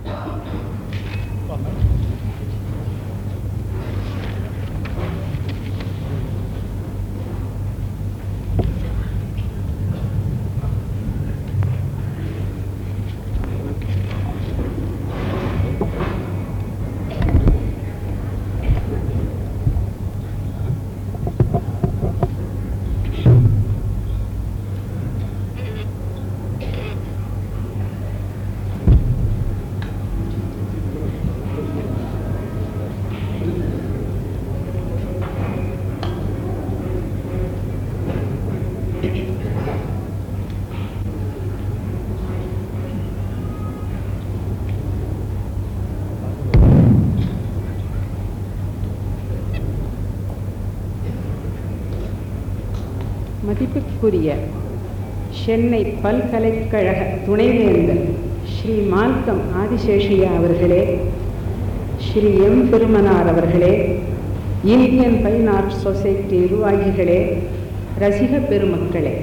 மதிப்புக்குரிய சென்னை பல்கலைக்கழக துணைவேந்தர் ஸ்ரீ மால்கம் ஆதிசேஷியா அவர்களே ஸ்ரீ எம் பெருமனார் அவர்களே இந்தியன் ஃபைன் ஆர்ட் சொசைட்டி நிர்வாகிகளே ரசிக பெருமக்களே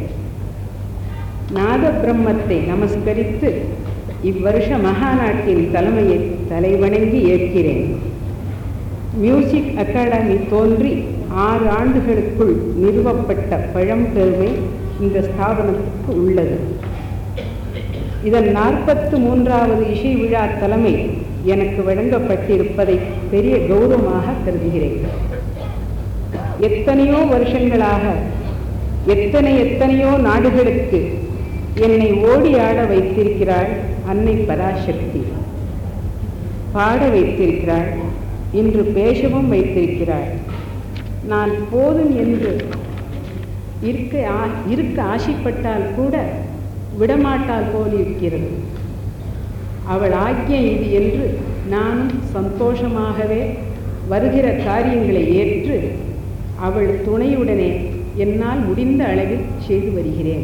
நாத பிரம்மத்தை நமஸ்கரித்து இவ்வருஷ மகாநாட்டின் தலைமையை தலைவணங்கி ஏற்கிறேன் மியூசிக் அகாடமி தோன்றி ஆறு ஆண்டுகளுக்குள் நிறுவப்பட்ட பழம்பெருமை இந்த ஸ்தாபனத்துக்கு உள்ளது இதன் நாற்பத்து மூன்றாவது இசை விழா தலைமை எனக்கு வழங்கப்பட்டிருப்பதை பெரிய கௌரவமாக கருதுகிறேன் எத்தனையோ வருஷங்களாக எத்தனை எத்தனையோ நாடுகளுக்கு என்னை ஓடி ஆட வைத்திருக்கிறாள் அன்னை பராசக்தி பாட வைத்திருக்கிறாள் இன்று பேசவும் வைத்திருக்கிறாள் நான் போதும் என்று இருக்க ஆ- இருக்க ஆசைப்பட்டால் கூட விடமாட்டால் போல் இருக்கிறது அவள் ஆக்கியம் இது என்று நானும் சந்தோஷமாகவே வருகிற காரியங்களை ஏற்று அவள் துணையுடனே என்னால் முடிந்த அளவில் செய்து வருகிறேன்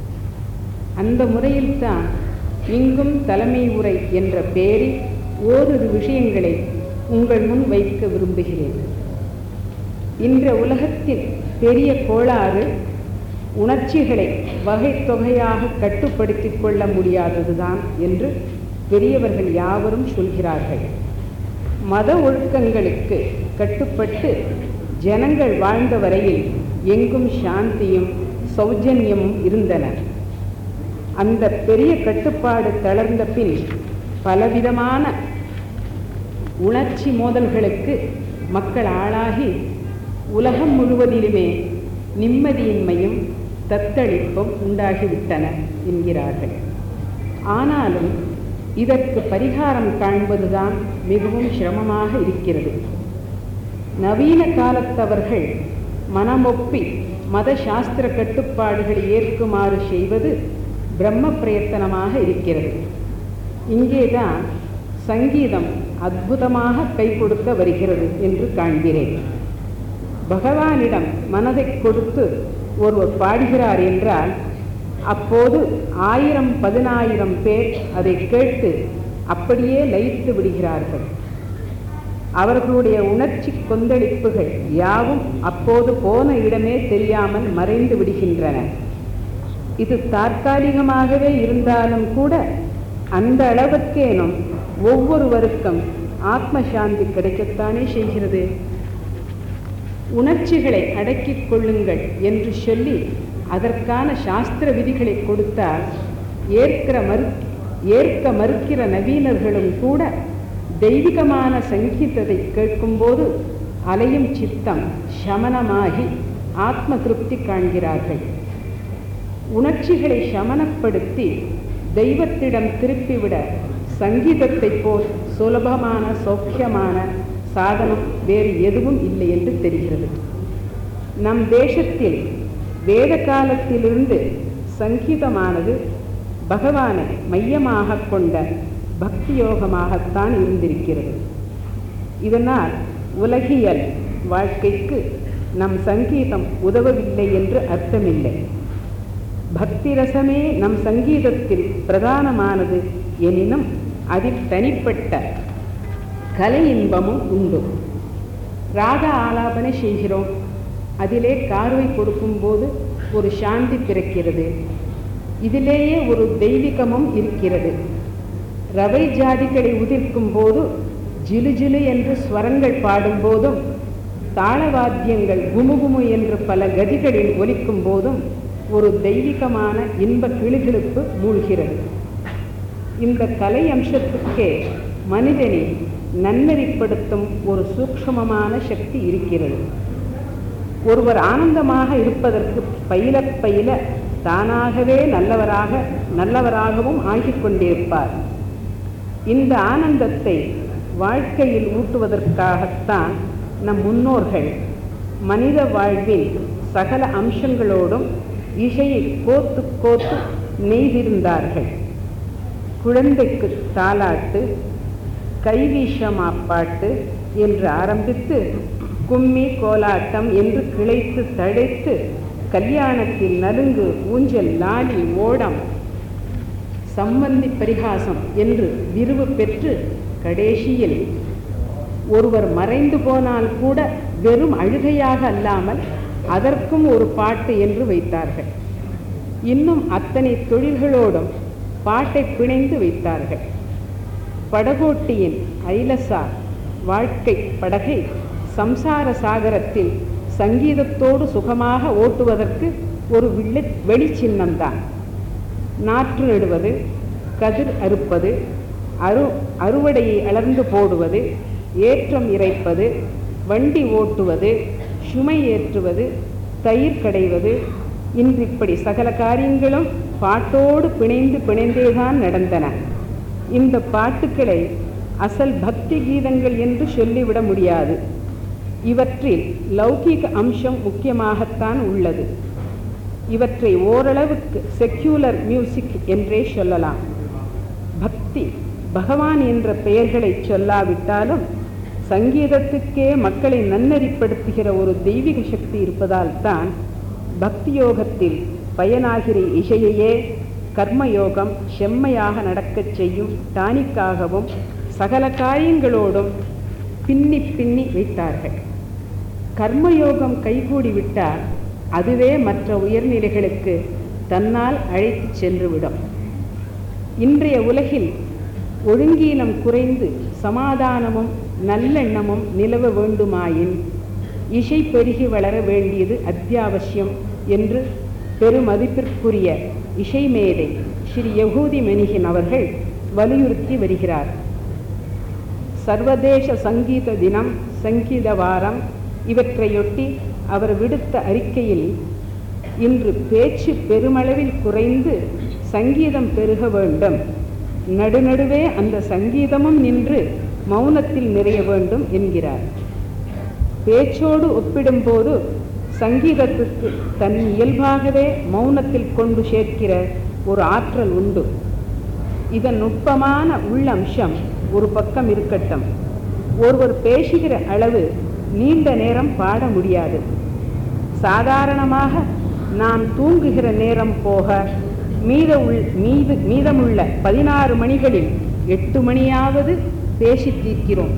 அந்த முறையில்தான் இங்கும் தலைமை உரை என்ற பெயரில் ஓரிரு விஷயங்களை உங்கள் முன் வைக்க விரும்புகிறேன் இன்ற உலகத்தின் பெரிய கோளாறு உணர்ச்சிகளை வகை தொகையாக கட்டுப்படுத்திக் கொள்ள முடியாததுதான் என்று பெரியவர்கள் யாவரும் சொல்கிறார்கள் மத ஒழுக்கங்களுக்கு கட்டுப்பட்டு ஜனங்கள் வாழ்ந்த வரையில் எங்கும் சாந்தியும் சௌஜன்யமும் இருந்தன அந்த பெரிய கட்டுப்பாடு தளர்ந்த பின் பலவிதமான உணர்ச்சி மோதல்களுக்கு மக்கள் ஆளாகி உலகம் முழுவதிலுமே நிம்மதியின்மையும் தத்தளிப்பும் உண்டாகிவிட்டன என்கிறார்கள் ஆனாலும் இதற்கு பரிகாரம் காண்பதுதான் மிகவும் சிரமமாக இருக்கிறது நவீன காலத்தவர்கள் மனமொப்பி மத சாஸ்திர கட்டுப்பாடுகளை ஏற்குமாறு செய்வது பிரம்ம பிரயத்தனமாக இருக்கிறது இங்கேதான் சங்கீதம் அற்புதமாக கை கொடுக்க வருகிறது என்று காண்கிறேன் பகவானிடம் மனதை கொடுத்து ஒருவர் பாடுகிறார் என்றால் அப்போது ஆயிரம் பதினாயிரம் பேர் அதை கேட்டு அப்படியே லயித்து விடுகிறார்கள் அவர்களுடைய உணர்ச்சி கொந்தளிப்புகள் யாவும் அப்போது போன இடமே தெரியாமல் மறைந்து விடுகின்றன இது தற்காலிகமாகவே இருந்தாலும் கூட அந்த அளவுக்கேனும் ஒவ்வொருவருக்கும் ஆத்ம சாந்தி கிடைக்கத்தானே செய்கிறது உணர்ச்சிகளை அடக்கிக் கொள்ளுங்கள் என்று சொல்லி அதற்கான சாஸ்திர விதிகளை கொடுத்தால் ஏற்கிற மறு ஏற்க மறுக்கிற நவீனர்களும் கூட தெய்வீகமான சங்கீதத்தை கேட்கும்போது அலையும் சித்தம் சமனமாகி ஆத்ம திருப்தி காண்கிறார்கள் உணர்ச்சிகளை சமனப்படுத்தி தெய்வத்திடம் திருப்பிவிட சங்கீதத்தைப் போல் சுலபமான சௌக்கியமான சாதனம் வேறு எதுவும் இல்லை என்று தெரிகிறது நம் தேசத்தில் வேத காலத்திலிருந்து சங்கீதமானது பகவானை மையமாக கொண்ட பக்தி யோகமாகத்தான் இருந்திருக்கிறது இதனால் உலகியல் வாழ்க்கைக்கு நம் சங்கீதம் உதவவில்லை என்று அர்த்தமில்லை பக்தி ரசமே நம் சங்கீதத்தில் பிரதானமானது எனினும் அதில் தனிப்பட்ட கலை இன்பமும் உண்டு ராக ஆலாபனை செய்கிறோம் அதிலே கார்வை கொடுக்கும்போது ஒரு சாந்தி பிறக்கிறது இதிலேயே ஒரு தெய்வீகமும் இருக்கிறது ரவை ஜாதிகளை உதிர்க்கும் போது ஜிலு ஜிலு என்று ஸ்வரங்கள் பாடும்போதும் தாளவாத்தியங்கள் குமுகுமு என்று பல கதிகளில் ஒலிக்கும் போதும் ஒரு தெய்வீகமான இன்ப கிளுகிழுப்பு மூழ்கிறது இந்த கலை அம்சத்துக்கே மனிதனை நன்னெறிப்படுத்தும் ஒரு சூக்ஷ்மமான சக்தி இருக்கிறது ஒருவர் ஆனந்தமாக இருப்பதற்கு பயில பயில தானாகவே நல்லவராக நல்லவராகவும் ஆகிக் கொண்டிருப்பார் இந்த ஆனந்தத்தை வாழ்க்கையில் ஊட்டுவதற்காகத்தான் நம் முன்னோர்கள் மனித வாழ்வின் சகல அம்சங்களோடும் இசையை கோத்து கோத்து நெய்திருந்தார்கள் குழந்தைக்கு தாலாட்டு கைவீஷமாப்பாட்டு என்று ஆரம்பித்து கும்மி கோலாட்டம் என்று கிளைத்து தழைத்து கல்யாணத்தில் நலுங்கு ஊஞ்சல் லாலி ஓடம் சம்பந்தி பரிகாசம் என்று விரிவு பெற்று கடைசியில் ஒருவர் மறைந்து போனால் கூட வெறும் அழுகையாக அல்லாமல் அதற்கும் ஒரு பாட்டு என்று வைத்தார்கள் இன்னும் அத்தனை தொழில்களோடும் பாட்டை பிணைந்து வைத்தார்கள் படகோட்டியின் ஐலசா வாழ்க்கை படகை சம்சார சாகரத்தில் சங்கீதத்தோடு சுகமாக ஓட்டுவதற்கு ஒரு வில்லி வெளிச்சின்னம்தான் நாற்று நடுவது கதிர் அறுப்பது அரு அறுவடையை அளந்து போடுவது ஏற்றம் இறைப்பது வண்டி ஓட்டுவது சுமை ஏற்றுவது தயிர் கடைவது இன்று இப்படி சகல காரியங்களும் பாட்டோடு பிணைந்து பிணைந்தேதான் நடந்தன இந்த பாட்டுக்களை அசல் பக்தி கீதங்கள் என்று சொல்லிவிட முடியாது இவற்றில் லௌகீக அம்சம் முக்கியமாகத்தான் உள்ளது இவற்றை ஓரளவுக்கு செக்யூலர் மியூசிக் என்றே சொல்லலாம் பக்தி பகவான் என்ற பெயர்களை சொல்லாவிட்டாலும் சங்கீதத்துக்கே மக்களை நன்னறிப்படுத்துகிற ஒரு தெய்வீக சக்தி இருப்பதால் தான் பக்தி யோகத்தில் பயனாகிற இசையையே கர்மயோகம் செம்மையாக நடக்கச் செய்யும் டானிக்காகவும் சகல காரியங்களோடும் பின்னி பின்னி வைத்தார்கள் கர்மயோகம் கைகூடிவிட்டால் அதுவே மற்ற உயர்நிலைகளுக்கு தன்னால் அழைத்து சென்றுவிடும் இன்றைய உலகில் ஒழுங்கீனம் குறைந்து சமாதானமும் நல்லெண்ணமும் நிலவ வேண்டுமாயின் இசை பெருகி வளர வேண்டியது அத்தியாவசியம் என்று பெருமதிப்பிற்குரிய இசை மேதை ஸ்ரீ யகூதி மெனிகின் அவர்கள் வலியுறுத்தி வருகிறார் சர்வதேச சங்கீத தினம் சங்கீத வாரம் இவற்றையொட்டி அவர் விடுத்த அறிக்கையில் இன்று பேச்சு பெருமளவில் குறைந்து சங்கீதம் பெருக வேண்டும் நடுநடுவே அந்த சங்கீதமும் நின்று மௌனத்தில் நிறைய வேண்டும் என்கிறார் பேச்சோடு ஒப்பிடும்போது சங்கீதத்துக்கு தன் இயல்பாகவே மௌனத்தில் கொண்டு சேர்க்கிற ஒரு ஆற்றல் உண்டு இதன் நுட்பமான உள்ளம்சம் ஒரு பக்கம் இருக்கட்டும் ஒருவர் பேசுகிற அளவு நீண்ட நேரம் பாட முடியாது சாதாரணமாக நான் தூங்குகிற நேரம் போக மீத உள் மீது மீதமுள்ள பதினாறு மணிகளில் எட்டு மணியாவது பேசி தீர்க்கிறோம்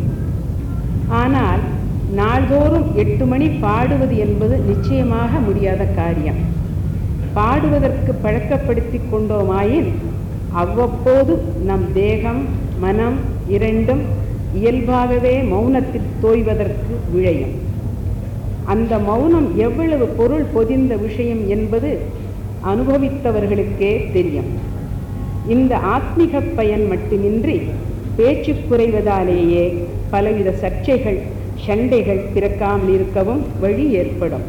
ஆனால் நாள்தோறும் எட்டு மணி பாடுவது என்பது நிச்சயமாக முடியாத காரியம் பாடுவதற்கு பழக்கப்படுத்தி கொண்டோமாயின் அவ்வப்போது நம் தேகம் மனம் இரண்டும் இயல்பாகவே மௌனத்தில் தோய்வதற்கு விழையும் அந்த மௌனம் எவ்வளவு பொருள் பொதிந்த விஷயம் என்பது அனுபவித்தவர்களுக்கே தெரியும் இந்த ஆத்மிக பயன் மட்டுமின்றி பேச்சு குறைவதாலேயே பலவித சர்ச்சைகள் சண்டைகள் பிறக்காமல் இருக்கவும் வழி ஏற்படும்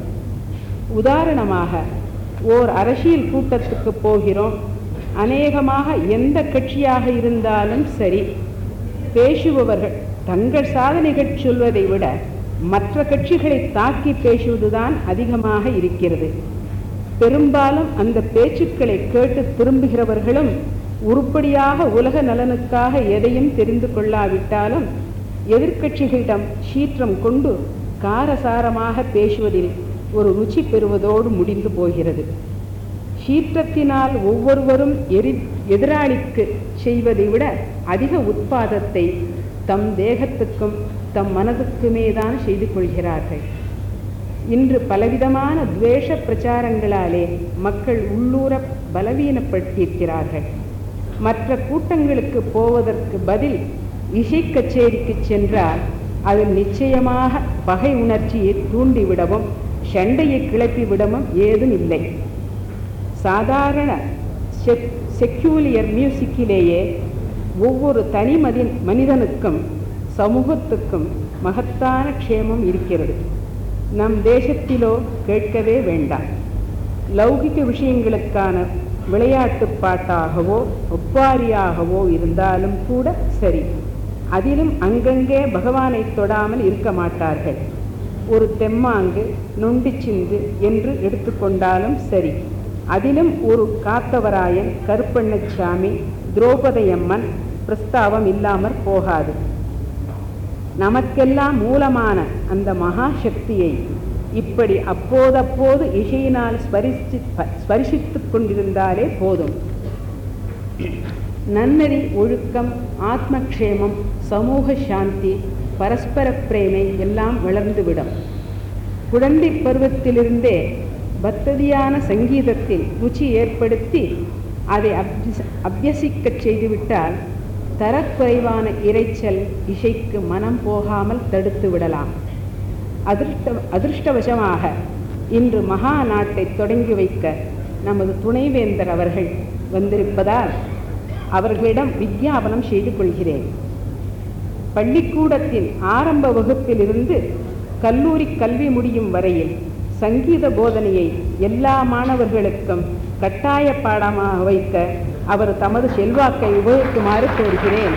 உதாரணமாக ஓர் அரசியல் கூட்டத்துக்கு போகிறோம் அநேகமாக எந்த கட்சியாக இருந்தாலும் சரி பேசுபவர்கள் தங்கள் சாதனைகள் சொல்வதை விட மற்ற கட்சிகளை தாக்கி பேசுவதுதான் அதிகமாக இருக்கிறது பெரும்பாலும் அந்த பேச்சுக்களை கேட்டு திரும்புகிறவர்களும் உருப்படியாக உலக நலனுக்காக எதையும் தெரிந்து கொள்ளாவிட்டாலும் எதிர்க்கட்சிகளிடம் சீற்றம் கொண்டு காரசாரமாக பேசுவதில் ஒரு ருச்சி பெறுவதோடு முடிந்து போகிறது சீற்றத்தினால் ஒவ்வொருவரும் எரி எதிராளிக்கு செய்வதை விட அதிக உட்பாதத்தை தம் தேகத்துக்கும் தம் மனதுக்குமே தான் செய்து கொள்கிறார்கள் இன்று பலவிதமான துவேஷ பிரச்சாரங்களாலே மக்கள் உள்ளூர பலவீனப்பட்டிருக்கிறார்கள் மற்ற கூட்டங்களுக்கு போவதற்கு பதில் இசை கச்சேரிக்கு சென்றால் அதில் நிச்சயமாக பகை உணர்ச்சியை தூண்டிவிடவும் சண்டையை கிளப்பிவிடவும் ஏதும் இல்லை சாதாரண செக்யூலியர் மியூசிக்கிலேயே ஒவ்வொரு தனி மதி மனிதனுக்கும் சமூகத்துக்கும் மகத்தான க்ஷேமம் இருக்கிறது நம் தேசத்திலோ கேட்கவே வேண்டாம் லௌகிக விஷயங்களுக்கான விளையாட்டு பாட்டாகவோ ஒப்பாரியாகவோ இருந்தாலும் கூட சரி அதிலும் அங்கங்கே பகவானை தொடாமல் இருக்க மாட்டார்கள் ஒரு தெம்மாங்கு நொண்டிச்சிந்து என்று எடுத்துக்கொண்டாலும் சரி அதிலும் ஒரு காத்தவராயன் கருப்பண்ணசாமி திரௌபதையம்மன் பிரஸ்தாவம் இல்லாமற் போகாது நமக்கெல்லாம் மூலமான அந்த மகா சக்தியை இப்படி அப்போதப்போது இசையினால் ஸ்பரிசி ஸ்பரிசித்து கொண்டிருந்தாலே போதும் நன்னறி ஒழுக்கம் ஆத்மக்ஷேமம் சமூக சாந்தி பரஸ்பர பிரேமை எல்லாம் வளர்ந்துவிடும் குழந்தை பருவத்திலிருந்தே பக்ததியான சங்கீதத்தில் ருச்சி ஏற்படுத்தி அதை அபியச அபியசிக்கச் செய்துவிட்டால் தரக்குறைவான இறைச்சல் இசைக்கு மனம் போகாமல் தடுத்து விடலாம் அதிர்ஷ்ட அதிர்ஷ்டவசமாக இன்று மகா நாட்டை தொடங்கி வைக்க நமது துணைவேந்தர் அவர்கள் வந்திருப்பதால் அவர்களிடம் விஞ்ஞாபனம் செய்து கொள்கிறேன் பள்ளிக்கூடத்தின் ஆரம்ப வகுப்பிலிருந்து கல்லூரி கல்வி முடியும் வரையில் சங்கீத போதனையை எல்லா மாணவர்களுக்கும் கட்டாய பாடமாக வைக்க அவர் தமது செல்வாக்கை உபயோகிக்குமாறு கோருகிறேன்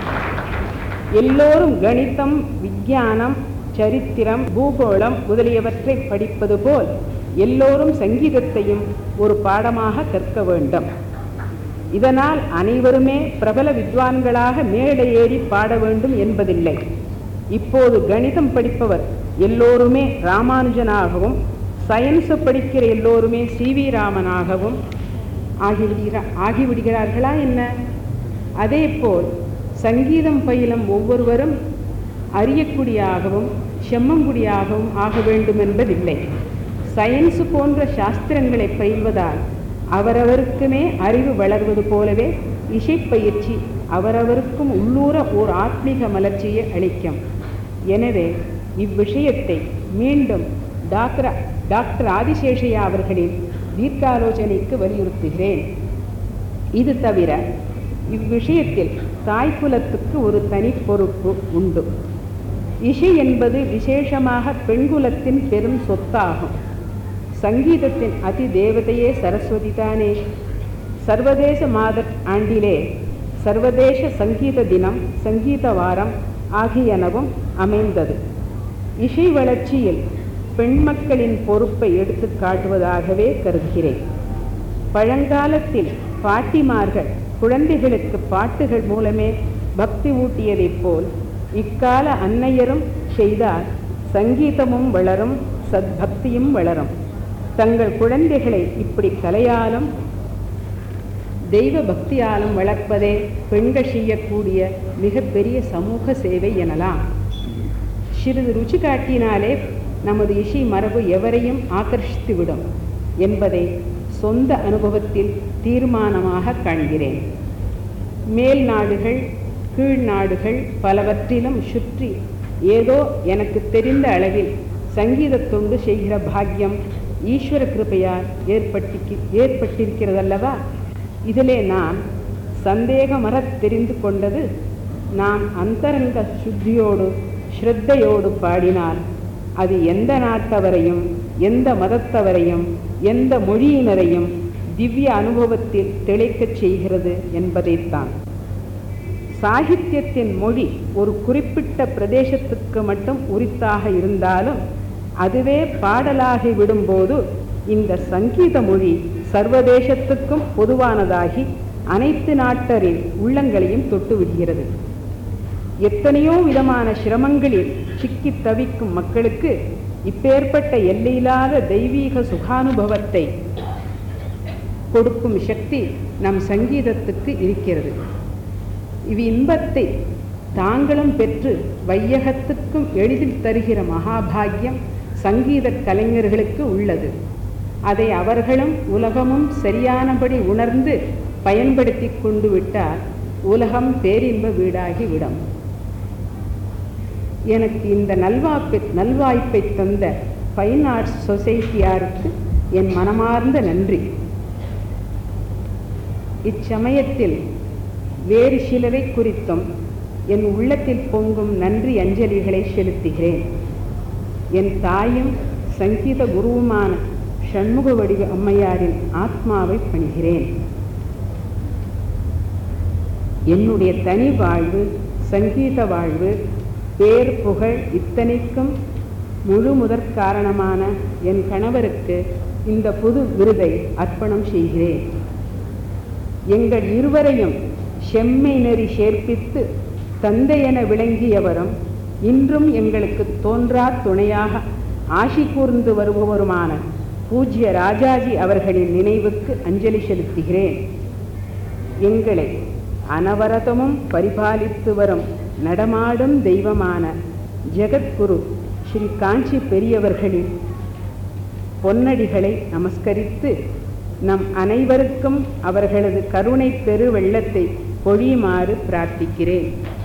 எல்லோரும் கணிதம் விஞ்ஞானம் சரித்திரம் பூகோளம் முதலியவற்றை படிப்பது போல் எல்லோரும் சங்கீதத்தையும் ஒரு பாடமாக கற்க வேண்டும் இதனால் அனைவருமே பிரபல வித்வான்களாக மேடை ஏறி பாட வேண்டும் என்பதில்லை இப்போது கணிதம் படிப்பவர் எல்லோருமே ராமானுஜனாகவும் சயின்ஸ் படிக்கிற எல்லோருமே சி வி ராமனாகவும் ஆகிவிடுகிறா ஆகிவிடுகிறார்களா என்ன அதேபோல் சங்கீதம் பயிலும் ஒவ்வொருவரும் அரியக்குடியாகவும் செம்மங்குடியாகவும் ஆக வேண்டும் என்பதில்லை சயின்ஸ் போன்ற சாஸ்திரங்களை பயில்வதால் அவரவருக்குமே அறிவு வளர்வது போலவே இசைப்பயிற்சி அவரவருக்கும் உள்ளூர ஓர் ஆத்மீக மலர்ச்சியை அளிக்கும் எனவே இவ்விஷயத்தை மீண்டும் டாக்டர் டாக்டர் ஆதிசேஷையா அவர்களின் தீர்க்காலோசனைக்கு வலியுறுத்துகிறேன் இது தவிர இவ்விஷயத்தில் தாய்க்குலத்துக்கு ஒரு தனி பொறுப்பு உண்டு இசை என்பது விசேஷமாக பெண்குலத்தின் பெரும் சொத்தாகும் சங்கீதத்தின் அதி தேவதையே சரஸ்வதி தானே சர்வதேச மாத ஆண்டிலே சர்வதேச சங்கீத தினம் சங்கீத வாரம் ஆகியனவும் அமைந்தது இசை வளர்ச்சியில் பெண் மக்களின் பொறுப்பை எடுத்து காட்டுவதாகவே கருதுகிறேன் பழங்காலத்தில் பாட்டிமார்கள் குழந்தைகளுக்கு பாட்டுகள் மூலமே பக்தி ஊட்டியதைப் போல் இக்கால அன்னையரும் செய்தால் சங்கீதமும் வளரும் சத்பக்தியும் வளரும் தங்கள் குழந்தைகளை இப்படி கலையாலும் தெய்வ பக்தியாலும் வளர்ப்பதே பெண்கள் செய்யக்கூடிய மிகப்பெரிய சமூக சேவை எனலாம் சிறிது ருச்சி காட்டினாலே நமது இசை மரபு எவரையும் ஆக்கர்ஷித்துவிடும் என்பதை சொந்த அனுபவத்தில் தீர்மானமாக காண்கிறேன் மேல் நாடுகள் கீழ் நாடுகள் பலவற்றிலும் சுற்றி ஏதோ எனக்கு தெரிந்த அளவில் சங்கீத தொண்டு செய்கிற பாக்கியம் ஈஸ்வர கிருபையால் ஏற்பட்டு ஏற்பட்டிருக்கிறதல்லவா இதிலே நான் சந்தேகமறத் தெரிந்து கொண்டது நாம் அந்தரங்க சுத்தியோடு ஸ்ரத்தையோடு பாடினால் அது எந்த நாட்டவரையும் எந்த மதத்தவரையும் எந்த மொழியினரையும் திவ்ய அனுபவத்தில் திளைக்கச் செய்கிறது என்பதைத்தான் சாகித்யத்தின் மொழி ஒரு குறிப்பிட்ட பிரதேசத்துக்கு மட்டும் உரித்தாக இருந்தாலும் அதுவே பாடலாகி விடும்போது இந்த சங்கீத மொழி சர்வதேசத்துக்கும் பொதுவானதாகி அனைத்து நாட்டரின் உள்ளங்களையும் தொட்டு விடுகிறது எத்தனையோ விதமான சிரமங்களில் சிக்கி தவிக்கும் மக்களுக்கு இப்பேற்பட்ட எல்லையில்லாத தெய்வீக சுகானுபவத்தை கொடுக்கும் சக்தி நம் சங்கீதத்துக்கு இருக்கிறது இவ் இன்பத்தை தாங்களும் பெற்று வையகத்துக்கும் எளிதில் தருகிற மகாபாகியம் சங்கீத கலைஞர்களுக்கு உள்ளது அதை அவர்களும் உலகமும் சரியானபடி உணர்ந்து பயன்படுத்தி கொண்டு விட்டால் உலகம் பேரின்ப வீடாகி விடும் எனக்கு இந்த நல்வாய்ப்பை நல்வாய்ப்பை தந்த ஃபைன் ஆர்ட்ஸ் சொசைட்டியாருக்கு என் மனமார்ந்த நன்றி இச்சமயத்தில் வேறு சிலரை குறித்தும் என் உள்ளத்தில் பொங்கும் நன்றி அஞ்சலிகளை செலுத்துகிறேன் என் தாயும் சங்கீத குருவுமான சண்முக வடிவ அம்மையாரின் ஆத்மாவை பணிகிறேன் என்னுடைய தனி வாழ்வு சங்கீத வாழ்வு பேர் புகழ் இத்தனைக்கும் முழு முதற் காரணமான என் கணவருக்கு இந்த புது விருதை அர்ப்பணம் செய்கிறேன் எங்கள் இருவரையும் செம்மை நெறி சேர்ப்பித்து தந்தையென விளங்கியவரும் இன்றும் எங்களுக்கு தோன்றா துணையாக ஆசி கூர்ந்து வருபவருமான பூஜ்ய ராஜாஜி அவர்களின் நினைவுக்கு அஞ்சலி செலுத்துகிறேன் எங்களை அனவரதமும் பரிபாலித்து வரும் நடமாடும் தெய்வமான ஜெகத்குரு ஸ்ரீ காஞ்சி பெரியவர்களின் பொன்னடிகளை நமஸ்கரித்து நம் அனைவருக்கும் அவர்களது கருணை பெரு வெள்ளத்தை பொழியுமாறு பிரார்த்திக்கிறேன்